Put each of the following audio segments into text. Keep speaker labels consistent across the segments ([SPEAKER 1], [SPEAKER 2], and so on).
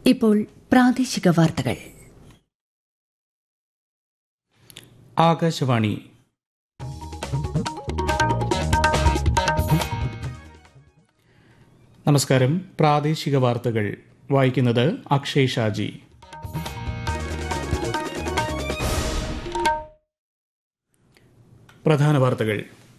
[SPEAKER 1] ഇപ്പോൾ പ്രാദേശിക വാർത്തകൾ
[SPEAKER 2] ആകാശവാണി നമസ്കാരം പ്രാദേശിക വാർത്തകൾ വായിക്കുന്നത് അക്ഷയ് ഷാജി പ്രധാന വാർത്തകൾ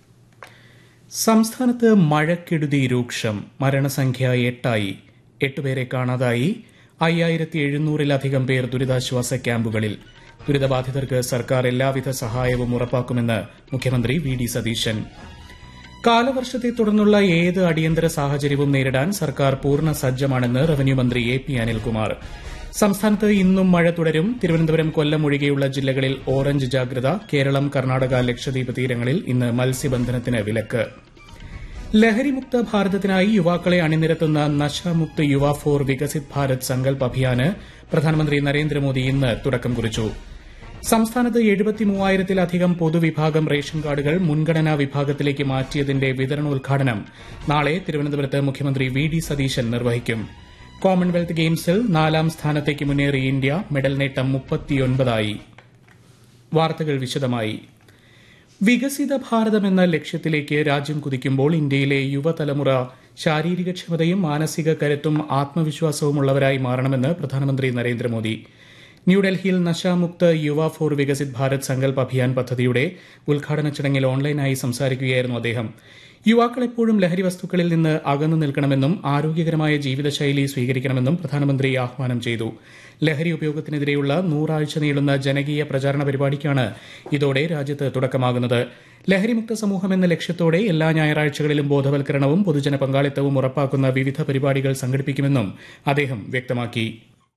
[SPEAKER 2] സംസ്ഥാനത്ത് മഴക്കെടുതി രൂക്ഷം മരണസംഖ്യ എട്ടായി എട്ടുപേരെ കാണാതായി അയ്യായിരത്തി എഴുന്നൂറിലധികം പേർ ദുരിതാശ്വാസ ക്യാമ്പുകളിൽ ദുരിതബാധിതർക്ക് സർക്കാർ എല്ലാവിധ സഹായവും ഉറപ്പാക്കുമെന്ന് മുഖ്യമന്ത്രി വി ഡി സതീശൻ കാലവർഷത്തെ തുടർന്നുള്ള ഏത് അടിയന്തര സാഹചര്യവും നേരിടാൻ സർക്കാർ പൂർണ്ണ സജ്ജമാണെന്ന് റവന്യൂ മന്ത്രി എ പി അനിൽകുമാർ സംസ്ഥാനത്ത് ഇന്നും മഴ തുടരും തിരുവനന്തപുരം കൊല്ലം ഒഴികെയുള്ള ജില്ലകളിൽ ഓറഞ്ച് ജാഗ്രത കേരളം കർണാടക ലക്ഷദ്വീപ് തീരങ്ങളിൽ ഇന്ന് മത്സ്യബന്ധനത്തിന് വിലക്ക് ലഹരിമുക്ത ഭാരതത്തിനായി യുവാക്കളെ അണിനിരത്തുന്ന നശാമുക്ത് യുവ ഫോർ വികസിത് ഭാരത് സങ്കൽപ് അഭിയാന് പ്രധാനമന്ത്രി നരേന്ദ്രമോദി ഇന്ന് തുടക്കം കുറിച്ചു സംസ്ഥാനത്ത് എഴുപത്തിമൂവായിരത്തിലധികം പൊതുവിഭാഗം റേഷൻ കാർഡുകൾ മുൻഗണനാ വിഭാഗത്തിലേക്ക് മാറ്റിയതിന്റെ വിതരണോദ്ഘാടനം നാളെ തിരുവനന്തപുരത്ത് മുഖ്യമന്ത്രി വി ഡി സതീശൻ നിർവഹിക്കും കോമൺവെൽത്ത് ഗെയിംസിൽ നാലാം സ്ഥാനത്തേക്ക് മുന്നേറി ഇന്ത്യ മെഡൽ നേട്ടം മുപ്പത്തിയൊൻപതായി വാർത്തകൾ വിശദമായി വികസിത ഭാരതം എന്ന ലക്ഷ്യത്തിലേക്ക് രാജ്യം കുതിക്കുമ്പോൾ ഇന്ത്യയിലെ യുവതലമുറ ശാരീരികക്ഷമതയും മാനസിക കരുത്തും ആത്മവിശ്വാസവുമുള്ളവരായി മാറണമെന്ന് പ്രധാനമന്ത്രി നരേന്ദ്രമോദി ന്യൂഡൽഹിയിൽ നശാമുക്ത് യുവ ഫോർ വികസിത് ഭാരത് സങ്കൽപ് അഭിയാൻ പദ്ധതിയുടെ ഉദ്ഘാടന ചടങ്ങിൽ ഓൺലൈനായി സംസാരിക്കുകയായിരുന്നു അദ്ദേഹം യുവാക്കൾ എപ്പോഴും ലഹരി വസ്തുക്കളിൽ നിന്ന് അകന്നു നിൽക്കണമെന്നും ആരോഗ്യകരമായ ജീവിതശൈലി സ്വീകരിക്കണമെന്നും പ്രധാനമന്ത്രി ആഹ്വാനം ചെയ്തു ലഹരി ഉപയോഗത്തിനെതിരെയുള്ള നൂറാഴ്ച നീളുന്ന ജനകീയ പ്രചാരണ പരിപാടിക്കാണ് ഇതോടെ രാജ്യത്ത് തുടക്കമാകുന്നത് ലഹരിമുക്ത സമൂഹം എന്ന ലക്ഷ്യത്തോടെ എല്ലാ ഞായറാഴ്ചകളിലും ബോധവൽക്കരണവും പൊതുജന പങ്കാളിത്തവും ഉറപ്പാക്കുന്ന വിവിധ പരിപാടികൾ സംഘടിപ്പിക്കുമെന്നും അദ്ദേഹം വ്യക്തമാക്കി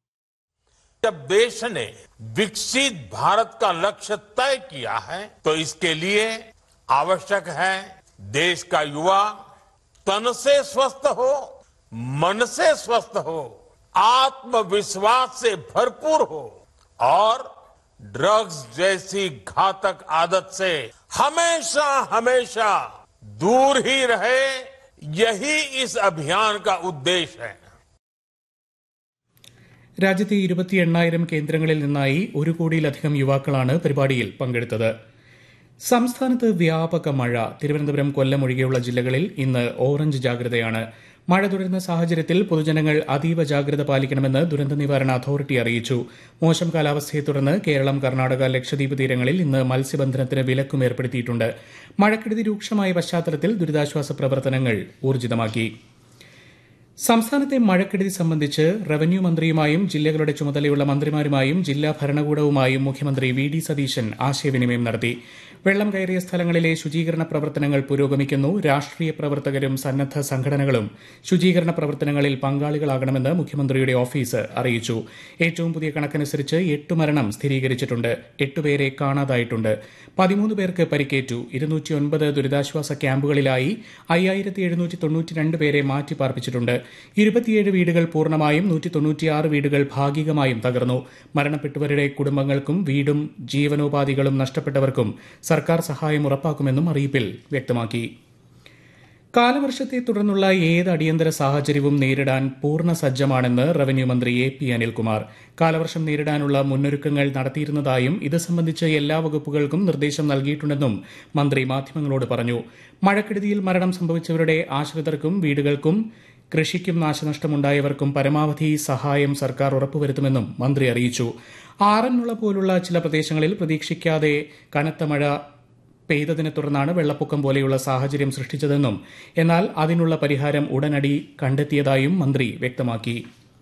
[SPEAKER 3] जब देश ने विकसित भारत का लक्ष्य तय किया है तो इसके लिए आवश्यक है देश का युवा तन से स्वस्थ हो मन से स्वस्थ हो आत्मविश्वास से भरपूर हो और ड्रग्स जैसी घातक आदत से हमेशा हमेशा दूर ही रहे यही इस अभियान का उद्देश्य है
[SPEAKER 2] രാജ്യത്തെ ഇരുപത്തി എണ്ണായിരം കേന്ദ്രങ്ങളിൽ നിന്നായി ഒരു കോടിയിലധികം യുവാക്കളാണ് പരിപാടിയിൽ പങ്കെടുത്തത് സംസ്ഥാനത്ത് വ്യാപക മഴ തിരുവനന്തപുരം കൊല്ലം ഒഴികെയുള്ള ജില്ലകളിൽ ഇന്ന് ഓറഞ്ച് ജാഗ്രതയാണ് മഴ തുടരുന്ന സാഹചര്യത്തിൽ പൊതുജനങ്ങൾ അതീവ ജാഗ്രത പാലിക്കണമെന്ന് ദുരന്ത നിവാരണ അതോറിറ്റി അറിയിച്ചു മോശം കാലാവസ്ഥയെ തുടർന്ന് കേരളം കർണാടക ലക്ഷദ്വീപ് തീരങ്ങളിൽ ഇന്ന് മത്സ്യബന്ധനത്തിന് വിലക്കും ഏർപ്പെടുത്തിയിട്ടുണ്ട് മഴക്കെടുതി രൂക്ഷമായ പശ്ചാത്തലത്തിൽ ദുരിതാശ്വാസ പ്രവർത്തനങ്ങൾ ഊർജിതമാക്കി സംസ്ഥാനത്തെ മഴക്കെടുതി സംബന്ധിച്ച് റവന്യൂ മന്ത്രിയുമായും ജില്ലകളുടെ ചുമതലയുള്ള മന്ത്രിമാരുമായും ജില്ലാ ഭരണകൂടവുമായും മുഖ്യമന്ത്രി വി ഡി സതീശൻ ആശയവിനിമയം നടത്തി വെള്ളം കയറിയ സ്ഥലങ്ങളിലെ ശുചീകരണ പ്രവർത്തനങ്ങൾ പുരോഗമിക്കുന്നു രാഷ്ട്രീയ പ്രവർത്തകരും സന്നദ്ധ സംഘടനകളും ശുചീകരണ പ്രവർത്തനങ്ങളിൽ പങ്കാളികളാകണമെന്ന് മുഖ്യമന്ത്രിയുടെ ഓഫീസ് അറിയിച്ചു ഏറ്റവും പുതിയ കണക്കനുസരിച്ച് എട്ട് മരണം സ്ഥിരീകരിച്ചിട്ടുണ്ട് എട്ടുപേരെ കാണാതായിട്ടുണ്ട് പതിമൂന്ന് പേർക്ക് പരിക്കേറ്റു ഇരുന്നൂറ്റിയൊൻപത് ദുരിതാശ്വാസ ക്യാമ്പുകളിലായി അയ്യായിരത്തി എഴുന്നൂറ്റി തൊണ്ണൂറ്റിരണ്ട് പേരെ മാറ്റിപ്പാർപ്പിച്ചിട്ടുണ്ട് ഇരുപത്തിയേഴ് വീടുകൾ പൂർണ്ണമായും നൂറ്റി തൊണ്ണൂറ്റിയാറ് വീടുകൾ ഭാഗികമായും തകർന്നു മരണപ്പെട്ടവരുടെ കുടുംബങ്ങൾക്കും വീടും ജീവനോപാധികളും നഷ്ടപ്പെട്ടവർക്കും സർക്കാർ സഹായം ഉറപ്പാക്കുമെന്നും അറിയിപ്പിൽ വ്യക്തമാക്കി കാലവർഷത്തെ തുടർന്നുള്ള ഏത് അടിയന്തര സാഹചര്യവും നേരിടാൻ പൂർണ്ണ സജ്ജമാണെന്ന് റവന്യൂ മന്ത്രി എ പി അനിൽകുമാർ കാലവർഷം നേരിടാനുള്ള മുന്നൊരുക്കങ്ങൾ നടത്തിയിരുന്നതായും ഇത് സംബന്ധിച്ച് എല്ലാ വകുപ്പുകൾക്കും നിർദ്ദേശം നൽകിയിട്ടുണ്ടെന്നും മന്ത്രി മാധ്യമങ്ങളോട് പറഞ്ഞു മഴക്കെടുതിയിൽ മരണം സംഭവിച്ചവരുടെ ആശ്രിതർക്കും വീടുകൾക്കും കൃഷിക്കും നാശനഷ്ടമുണ്ടായവർക്കും പരമാവധി സഹായം സർക്കാർ ഉറപ്പുവരുത്തുമെന്നും മന്ത്രി അറിയിച്ചു ആറന്മുള പോലുള്ള ചില പ്രദേശങ്ങളിൽ പ്രതീക്ഷിക്കാതെ കനത്ത മഴ പെയ്തതിനെ തുടർന്നാണ് വെള്ളപ്പൊക്കം പോലെയുള്ള സാഹചര്യം സൃഷ്ടിച്ചതെന്നും എന്നാൽ അതിനുള്ള പരിഹാരം ഉടനടി കണ്ടെത്തിയതായും മന്ത്രി വ്യക്തമാക്കി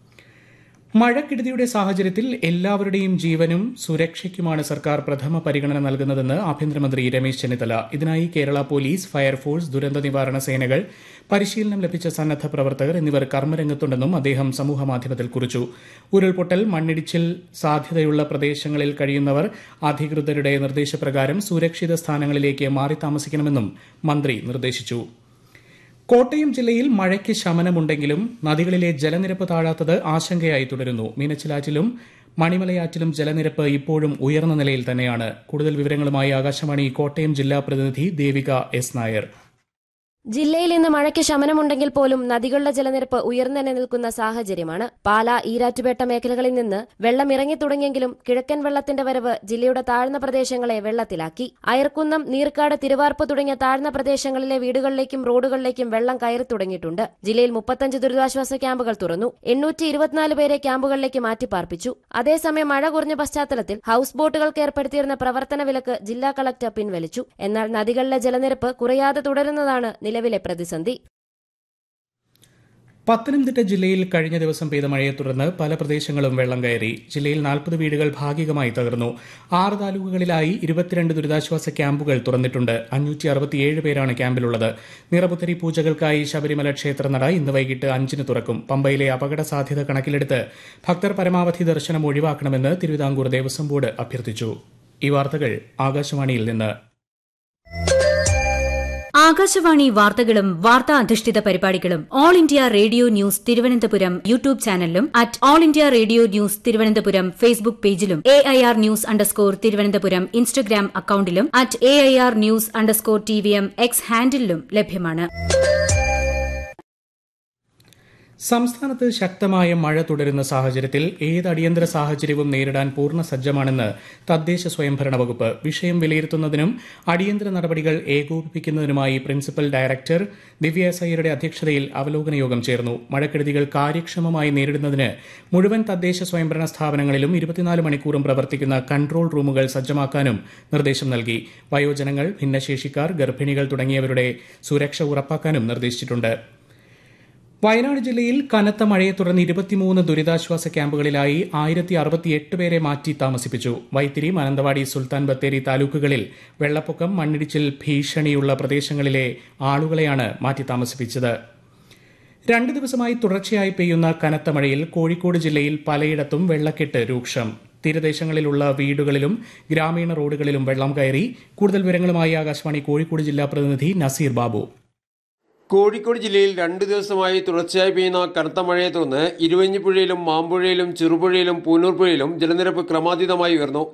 [SPEAKER 2] മഴക്കെടുതിയുടെ സാഹചര്യത്തിൽ എല്ലാവരുടെയും ജീവനും സുരക്ഷയ്ക്കുമാണ് സർക്കാർ പ്രഥമ പരിഗണന നൽകുന്നതെന്ന് ആഭ്യന്തരമന്ത്രി രമേശ് ചെന്നിത്തല ഇതിനായി കേരള പോലീസ് ഫയർഫോഴ്സ് ദുരന്ത നിവാരണ സേനകൾ പരിശീലനം ലഭിച്ച സന്നദ്ധ പ്രവർത്തകർ എന്നിവർ കർമ്മരംഗത്തുണ്ടെന്നും അദ്ദേഹം സമൂഹമാധ്യമത്തിൽ കുറിച്ചു ഉരുൾപൊട്ടൽ മണ്ണിടിച്ചിൽ സാധ്യതയുള്ള പ്രദേശങ്ങളിൽ കഴിയുന്നവർ അധികൃതരുടെ നിർദ്ദേശപ്രകാരം സുരക്ഷിത സ്ഥാനങ്ങളിലേക്ക് മാറി താമസിക്കണമെന്നും മന്ത്രി നിർദ്ദേശിച്ചു കോട്ടയം ജില്ലയിൽ മഴയ്ക്ക് ശമനമുണ്ടെങ്കിലും നദികളിലെ ജലനിരപ്പ് താഴാത്തത് ആശങ്കയായി തുടരുന്നു മീനച്ചിലാറ്റിലും മണിമലയാറ്റിലും ജലനിരപ്പ് ഇപ്പോഴും ഉയർന്ന നിലയിൽ തന്നെയാണ് കൂടുതൽ വിവരങ്ങളുമായി ആകാശവാണി കോട്ടയം ജില്ലാ പ്രതിനിധി ദേവിക എസ് നായർ
[SPEAKER 4] ജില്ലയിൽ ഇന്ന് മഴയ്ക്ക് ശമനമുണ്ടെങ്കിൽ പോലും നദികളുടെ ജലനിരപ്പ് ഉയർന്നു നിൽക്കുന്ന സാഹചര്യമാണ് പാല ഈരാറ്റുപേട്ട മേഖലകളിൽ നിന്ന് വെള്ളം ഇറങ്ങി തുടങ്ങിയെങ്കിലും കിഴക്കൻ വെള്ളത്തിന്റെ വരവ് ജില്ലയുടെ താഴ്ന്ന പ്രദേശങ്ങളെ വെള്ളത്തിലാക്കി അയർക്കുന്നം നീർക്കാട് തിരുവാർപ്പ് തുടങ്ങിയ താഴ്ന്ന പ്രദേശങ്ങളിലെ വീടുകളിലേക്കും റോഡുകളിലേക്കും വെള്ളം കയറി തുടങ്ങിയിട്ടുണ്ട് ജില്ലയിൽ മുപ്പത്തഞ്ച് ദുരിതാശ്വാസ ക്യാമ്പുകൾ തുറന്നു എണ്ണൂറ്റി ഇരുപത്തിനാല് പേരെ ക്യാമ്പുകളിലേക്ക് മാറ്റിപ്പാർപ്പിച്ചു അതേസമയം മഴ കുറഞ്ഞ പശ്ചാത്തലത്തിൽ ഹൌസ് ബോട്ടുകൾക്ക് ഏർപ്പെടുത്തിയിരുന്ന പ്രവർത്തന വിലക്ക് ജില്ലാ കളക്ടർ പിൻവലിച്ചു എന്നാൽ നദികളിലെ ജലനിരപ്പ് കുറയാതെ തുടരുന്നതാണ് നിലവിലെ പ്രതിസന്ധി
[SPEAKER 2] പത്തനംതിട്ട ജില്ലയിൽ കഴിഞ്ഞ ദിവസം പെയ്ത മഴയെ തുടർന്ന് പല പ്രദേശങ്ങളും വെള്ളം കയറി ജില്ലയിൽ നാൽപ്പത് വീടുകൾ ഭാഗികമായി തകർന്നു ആറ് താലൂക്കുകളിലായി ഇരുപത്തിരണ്ട് ദുരിതാശ്വാസ ക്യാമ്പുകൾ തുറന്നിട്ടുണ്ട് അഞ്ഞൂറ്റി അറുപത്തിയേഴ് പേരാണ് ക്യാമ്പിലുള്ളത് നിറപുത്തരി പൂജകൾക്കായി ശബരിമല ക്ഷേത്രനട ഇന്ന് വൈകിട്ട് അഞ്ചിന് തുറക്കും പമ്പയിലെ അപകട സാധ്യത കണക്കിലെടുത്ത് ഭക്തർ പരമാവധി ദർശനം ഒഴിവാക്കണമെന്ന് തിരുവിതാംകൂർ ദേവസ്വം ബോർഡ് അഭ്യർത്ഥിച്ചു ഈ വാർത്തകൾ ആകാശവാണിയിൽ നിന്ന്
[SPEAKER 5] ആകാശവാണി വാർത്തകളും വാർത്താ അധിഷ്ഠിത പരിപാടികളും All India Radio news Thiruvananthapuram YouTube ചാനലിലും at All India Radio news Thiruvananthapuram Facebook പേജിലും A I R news underscore Thiruvananthapuram Instagram അക്കൌണ്ടിലും at A I R news underscore T V M X ഹാൻഡിലും ലഭ്യമാണ്
[SPEAKER 2] സംസ്ഥാനത്ത് ശക്തമായ മഴ തുടരുന്ന സാഹചര്യത്തിൽ ഏത് അടിയന്തര സാഹചര്യവും നേരിടാൻ പൂർണ്ണ സജ്ജമാണെന്ന് തദ്ദേശ സ്വയംഭരണ വകുപ്പ് വിഷയം വിലയിരുത്തുന്നതിനും അടിയന്തര നടപടികൾ ഏകോപിപ്പിക്കുന്നതിനുമായി പ്രിൻസിപ്പൽ ഡയറക്ടർ ദിവ്യ എസ് അയ്യരുടെ അധ്യക്ഷതയിൽ അവലോകന യോഗം ചേർന്നു മഴക്കെടുതികൾ കാര്യക്ഷമമായി നേരിടുന്നതിന് മുഴുവൻ തദ്ദേശ സ്വയംഭരണ സ്ഥാപനങ്ങളിലും ഇരുപത്തിനാല് മണിക്കൂറും പ്രവർത്തിക്കുന്ന കൺട്രോൾ റൂമുകൾ സജ്ജമാക്കാനും നിർദ്ദേശം നൽകി വയോജനങ്ങൾ ഭിന്നശേഷിക്കാർ ഗർഭിണികൾ തുടങ്ങിയവരുടെ സുരക്ഷ ഉറപ്പാക്കാനും നിർദ്ദേശിച്ചിട്ടുണ്ട് വയനാട് ജില്ലയിൽ കനത്ത മഴയെ തുടർന്ന് ഇരുപത്തിമൂന്ന് ദുരിതാശ്വാസ ക്യാമ്പുകളിലായി ആയിരത്തി അറുപത്തിയെട്ട് പേരെ മാറ്റി താമസിപ്പിച്ചു വൈത്തിരി മാനന്തവാടി സുൽത്താൻ ബത്തേരി താലൂക്കുകളിൽ വെള്ളപ്പൊക്കം മണ്ണിടിച്ചിൽ ഭീഷണിയുള്ള പ്രദേശങ്ങളിലെ ആളുകളെയാണ് മാറ്റി താമസിപ്പിച്ചത് രണ്ട് ദിവസമായി തുടർച്ചയായി പെയ്യുന്ന കനത്ത മഴയിൽ കോഴിക്കോട് ജില്ലയിൽ പലയിടത്തും വെള്ളക്കെട്ട് രൂക്ഷം തീരദേശങ്ങളിലുള്ള വീടുകളിലും ഗ്രാമീണ റോഡുകളിലും വെള്ളം കയറി കൂടുതൽ വിവരങ്ങളുമായി ആകാശവാണി കോഴിക്കോട് ജില്ലാ പ്രതിനിധി നസീർ ബാബു
[SPEAKER 6] കോഴിക്കോട് ജില്ലയിൽ രണ്ടു ദിവസമായി തുടർച്ചയായി പെയ്യുന്ന കനത്ത മഴയെ തുടർന്ന് ഇരുവഞ്ഞിപ്പുഴയിലും മാമ്പുഴയിലും ചെറുപുഴയിലും പൂനൂർ പുഴയിലും ജലനിരപ്പ് ക്രമാതീതമായി ഉയർന്നു